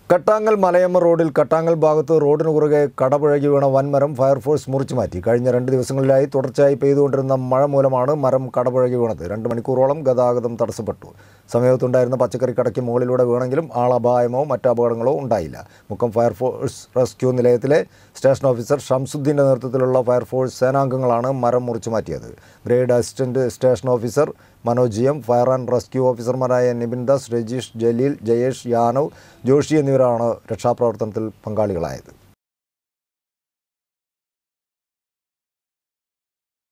കട്ടാങ്ങൽ മലയമ്മ റോഡിൽ കട്ടാങ്ങൽ ഭാഗത്ത് റോഡിന് കുറുകെ കടപുഴകി വീണ വൻമരം ഫയർഫോഴ്സ് മുറിച്ചു മാറ്റി കഴിഞ്ഞ രണ്ട് ദിവസങ്ങളിലായി തുടർച്ചയായി പെയ്തുകൊണ്ടിരുന്ന മഴ മൂലമാണ് മരം കടപുഴകി വീണത് രണ്ട് മണിക്കൂറോളം ഗതാഗതം തടസ്സപ്പെട്ടു സമീപത്തുണ്ടായിരുന്ന പച്ചക്കറി കടയ്ക്ക് മുകളിലൂടെ വീണെങ്കിലും ആളപായമോ മറ്റ് അപകടങ്ങളോ ഉണ്ടായില്ല മുക്കം ഫയർഫോഴ്സ് റെസ്ക്യൂ നിലയത്തിലെ സ്റ്റേഷൻ ഓഫീസർ ഷംസുദ്ദീൻ്റെ നേതൃത്വത്തിലുള്ള ഫയർഫോഴ്സ് സേനാംഗങ്ങളാണ് മരം മുറിച്ചു മാറ്റിയത് grade assistant station officer Manoj G M fire and rescue ഓഫീസർമാരായ നിബിൻ ദാസ് രജീഷ് ജലീൽ ജയേഷ് യാനവ് ജോഷി എന്നിവരാണ് രക്ഷാപ്രവർത്തനത്തിൽ പങ്കാളികളായത്